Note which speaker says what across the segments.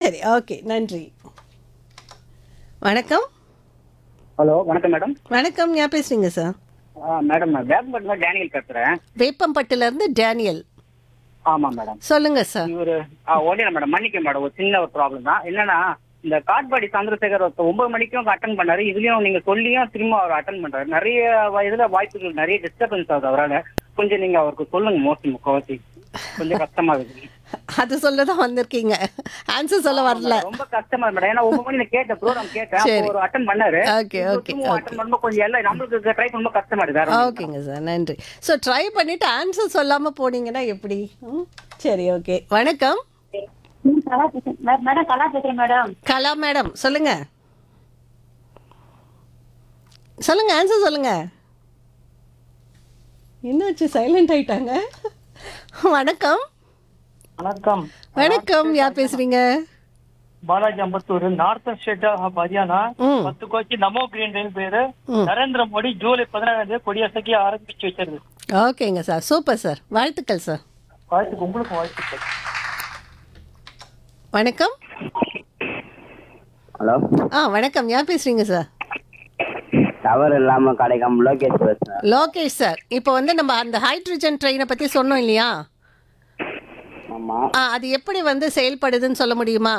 Speaker 1: சரி ஓகே நன்றி வணக்கம்
Speaker 2: ஹலோ வணக்கம் மேடம்
Speaker 1: வணக்கம் யா பேசுறீங்க சார்
Speaker 2: மேடம் நான் வேப்பம்பட்டில டேனியல் பேசுறேன்
Speaker 1: வேப்பம்பட்டில இருந்து டேனியல்
Speaker 2: ஆமா மேடம்
Speaker 1: சொல்லுங்க சார்
Speaker 2: இவரு ஒன்றும் மேடம் மன்னிக்க மேடம் ஒரு சின்ன ஒரு ப்ராப்ளம் தான் என்னன்னா இந்த காட்பாடி சந்திரசேகர் ஒருத்தர் ஒன்பது மணிக்கும் அட்டன் பண்ணாரு இதுலயும் நீங்க சொல்லியும் திரும்ப அவர் அட்டன் பண்றாரு நிறைய வ- இதுல வாய்ப்புகள் நிறைய டிஸ்டர்பன்ஸ் ஆகுது அவரால கொஞ்சம் நீங்க அவருக்கு சொல்லுங்க மோஸ்ட் முக்கவாசி கொஞ்சம் கஷ்டமா இருக்கு
Speaker 1: அது சொல்ல தான் வந்திருக்கீங்க ஆன்சர் சொல்ல வரல
Speaker 2: ரொம்ப கஷ்டமா இருக்கு மேடம் ஏன்னா ஒன்பது மணி நான் கேட்டேன் ப்ரோக்ராம் கேட்டேன் அப்போ
Speaker 1: சரி.
Speaker 2: ஒரு அட்டன் பண்ணாரு
Speaker 1: ஓகே ஓகே ஓகே
Speaker 2: அட்டன் பண்ணும்போது கொஞ்சம் எல்லாம் நம்மளுக்கு ட்ரை பண்ணும்போது கஷ்டமா இருக்கு வேற ஒண்ணும் இல்ல.
Speaker 1: ஓகேங்க சார் நன்றி ஸோ ட்ரை பண்ணிட்டு ஆன்சர் சொல்லாம போனீங்கன்னா எப்படி ம்? சரி ஓகே வணக்கம்
Speaker 3: கலா பேசுறேன் மே- மேடம் கலா பேசுறேன் மேடம்
Speaker 1: கலா மேடம் சொல்லுங்க சொல்லுங்க ஆன்சர் சொல்லுங்க என்னாச்சு சைலண்ட் ஆயிட்டாங்க வணக்கம்
Speaker 4: வணக்கம்
Speaker 1: வணக்கம் யார் பேசுறீங்க
Speaker 4: Balaji Ambattur northern state of Haryana
Speaker 1: ம்.
Speaker 4: பத்து கோச்சி நமோ கிரீன் ரயில் பேரு
Speaker 1: ம்.
Speaker 4: நரேந்திர மோடி ஜூலை பதினாறாம் தேதி கொடியசைக்கு ஆரம்பிச்சு வச்சிருது
Speaker 1: ஓகேங்க சார் சூப்பர் சார் வாழ்த்துக்கள் சார்
Speaker 4: வாழ்த்துக்கு உங்களுக்கு வாழ்த்துக்கள்
Speaker 1: வணக்கம்
Speaker 5: ஹலோ
Speaker 1: ஆ வணக்கம் யார் பேசுறீங்க சார்
Speaker 5: டவர் இல்லாம கிடைக்காம லோகேஷ் பேசுறேன்
Speaker 1: லோகேஷ் சார் இப்போ வந்து நம்ம அந்த ஹைட்ரஜன் ட்ரெயினை பற்றி சொன்னோம் இல்லையா
Speaker 5: ஆமா
Speaker 1: ஆ அது எப்படி வந்து செயல்படுதுன்னு சொல்ல முடியுமா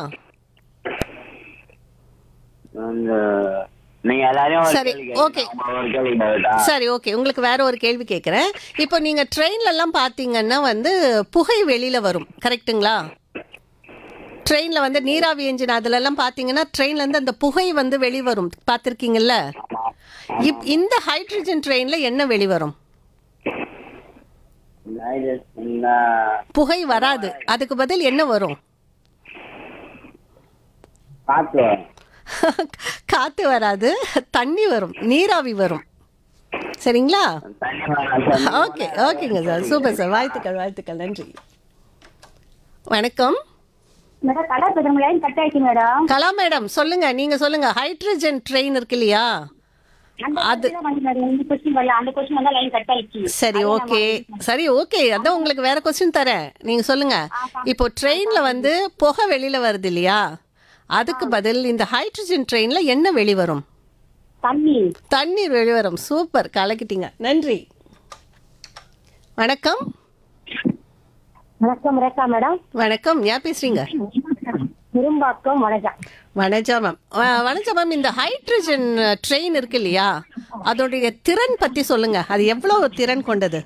Speaker 5: வந்து நீங்க எல்லாரையும் ஒரு
Speaker 1: சரி,
Speaker 5: கேள்வி கேளுங்க.
Speaker 1: okay.
Speaker 5: அவங்க ஒரு கேள்வி கேட்டா
Speaker 1: சரி ஓகே உங்களுக்கு வேற ஒரு கேள்வி கேட்குறேன் இப்போ நீங்கள் ட்ரெயின்லலாம் பார்த்தீங்கன்னா வந்து புகை வெளியில் வரும் கரெக்ட்டுங்களா ட்ரெயினில் வந்து நீராவி என்ஜின் அதுலலாம் பார்த்தீங்கன்னா ட்ரெயின்லேருந்து அந்த புகை வந்து வெளிவரும் பார்த்துருக்கீங்கல்ல இப் இந்த ஹைட்ரஜன் ட்ரெயினில் என்ன வெளிவரும்
Speaker 5: இந்த
Speaker 1: புகை வராது அதுக்கு பதில் என்ன வரும்
Speaker 5: காத்து
Speaker 1: காற்று வராது தண்ணி வரும் நீராவி வரும் சரிங்களா
Speaker 5: தண்ணி வராது.
Speaker 1: ஓகே ஓகேங்க சார் சூப்பர் சார் வாழ்த்துக்கள் வாழ்த்துக்கள் நன்றி வணக்கம்
Speaker 3: மேடம் கலா பேசுறேன் லைன் கட் ஆயிடுச்சு மேடம்
Speaker 1: கலா மேடம் சொல்லுங்க நீங்க சொல்லுங்க ஹைட்ரஜன் ட்ரெயின் இருக்கு இல்லையா
Speaker 3: அந்த
Speaker 1: அது-
Speaker 3: question தான் வந்து மேடம் இந்த கொஸ்டின் வரல அந்த கொஸ்டின் வந்தா லைன் கட் ஆயிடுச்சு
Speaker 1: சரி ஓகே சரி ஓகே அதான் உங்களுக்கு வேற கொஸ்டின் தரேன் நீங்க சொல்லுங்க இப்போ ட்ரெயின்ல வந்து புகை வெளியில வருது இல்லையா அதுக்கு பதில் இந்த ஹைட்ரஜன் ட்ரெயின்ல என்ன வெளிவரும்
Speaker 3: தண்ணி
Speaker 1: தண்ணீர் வெளிவரும் சூப்பர் கலக்கிட்டீங்க நன்றி வணக்கம்
Speaker 3: வணக்கம் ரேகா மேடம்
Speaker 1: வணக்கம் யார் பேசுறீங்க
Speaker 3: திரும்பாக்கம் வணக்கம்
Speaker 1: வனஜா மேம் அஹ், வனஜா மேம் இந்த ஹைட்ரஜன் ட்ரெயின் இருக்கு இல்லையா அதோடைய திறன் பத்தி சொல்லுங்க அது எவ்வளவு திறன் கொண்டது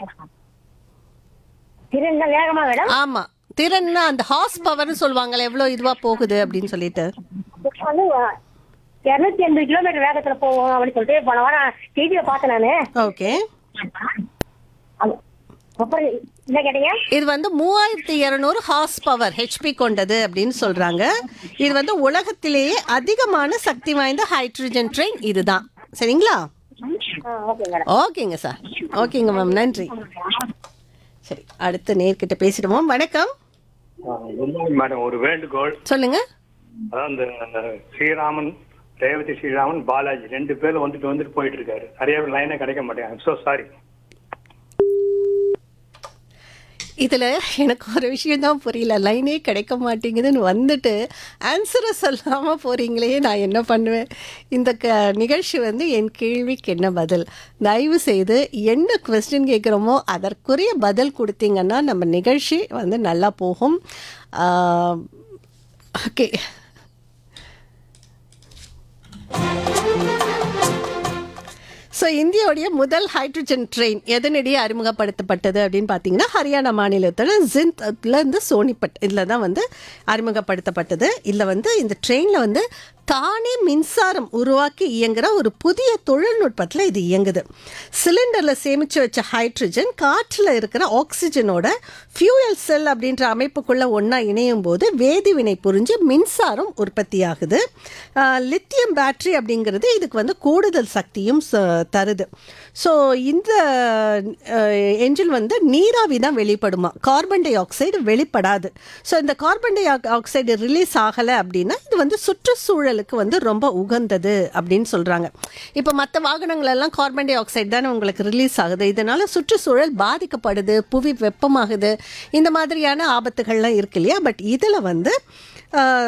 Speaker 3: திரும்ப வேகமா மேடம்
Speaker 1: ஆமா திறன்னா அந்த ஹார்ஸ் பவர்னு சொல்லுவாங்கல்ல எவ்வளவு இதுவா போகுது அப்படின்னு சொல்லிட்டு
Speaker 3: வந்து இருநூத்தி எண்பது கிலோமீட்டர் வேகத்துல போவோம் அப்படின்னு சொல்லிட்டு போன வாரம் டிவியில பார்த்தேன் நானு
Speaker 1: ஓகே
Speaker 3: அது- அப்புறம் என்ன கேட்டீங்க
Speaker 1: இது வந்து மூவாயிரத்தி இருநூறு ஹார்ஸ் பவர் ஹெச்பி கொண்டது அப்படின்னு சொல்றாங்க இது வந்து உலகத்திலேயே அதிகமான சக்தி வாய்ந்த ஹைட்ரஜன் ட்ரெயின் இதுதான் சரிங்களா
Speaker 3: ஓகே மேடம்
Speaker 1: ஓகேங்க சார் ஓகேங்க மேம் நன்றி சரி அடுத்த நேர்கிட்ட பேசிடுவோம் வணக்கம்
Speaker 6: மேடம் ஒரு வேண்டுகோள்
Speaker 1: சொல்லுங்க
Speaker 6: அதான் அந்த ஸ்ரீராமன் ரேவதி ஸ்ரீராமன் பாலாஜி ரெண்டு பேரும் வந்துட்டு வந்துட்டு போயிட்டு இருக்காரு நிறைய பேர் லைனே கிடைக்க மாட்டேங்க ஸோ சாரி
Speaker 1: இதில் எனக்கு ஒரு விஷயம் தான் புரியல லைனே கிடைக்க மாட்டேங்குதுன்னு வந்துட்டு ஆன்சரை சொல்லாமல் போகிறீங்களே நான் என்ன பண்ணுவேன் இந்த க நிகழ்ச்சி வந்து என் கேள்விக்கு என்ன பதில் தயவு செய்து என்ன கொஸ்டின் கேட்குறோமோ அதற்குரிய பதில் கொடுத்தீங்கன்னா நம்ம நிகழ்ச்சி வந்து நல்லா போகும் ஓகே ஸோ இந்தியாவுடைய முதல் ஹைட்ரஜன் ட்ரெயின் எதனிடையே அறிமுகப்படுத்தப்பட்டது அப்படின்னு பார்த்தீங்கன்னா ஹரியானா மாநிலத்தோட ஜிந்த்ல இருந்து சோனிபட் இதில் தான் வந்து அறிமுகப்படுத்தப்பட்டது இதில் வந்து இந்த ட்ரெயினில் வந்து தானே மின்சாரம் உருவாக்கி இயங்குற ஒரு புதிய தொழில்நுட்பத்தில் இது இயங்குது சிலிண்டரில் சேமித்து வச்ச ஹைட்ரஜன் காற்றில் இருக்கிற ஆக்சிஜனோட ஃபியூயல் செல் அப்படின்ற அமைப்புக்குள்ளே ஒன்றா இணையும் போது வேதிவினை புரிஞ்சு மின்சாரம் உற்பத்தியாகுது லித்தியம் பேட்டரி அப்படிங்கிறது இதுக்கு வந்து கூடுதல் சக்தியும் ச- தருது ஸோ இந்த என்ஜின் வந்து நீராவி தான் வெளிப்படுமா கார்பன் டை ஆக்சைடு வெளிப்படாது ஸோ இந்த கார்பன் டை ஆக்சைடு ரிலீஸ் ஆகலை அப்படின்னா இது வந்து சுற்றுச்சூழலுக்கு வந்து ரொம்ப உகந்தது அப்படின்னு சொல்கிறாங்க இப்போ மற்ற வாகனங்கள் எல்லாம் கார்பன் டை ஆக்சைடு தானே உங்களுக்கு ரிலீஸ் ஆகுது இதனால சுற்றுச்சூழல் பாதிக்கப்படுது புவி வெப்பமாகுது இந்த மாதிரியான ஆபத்துகள்லாம் இருக்கு இல்லையா பட் இதில் வந்து ஆஹ்,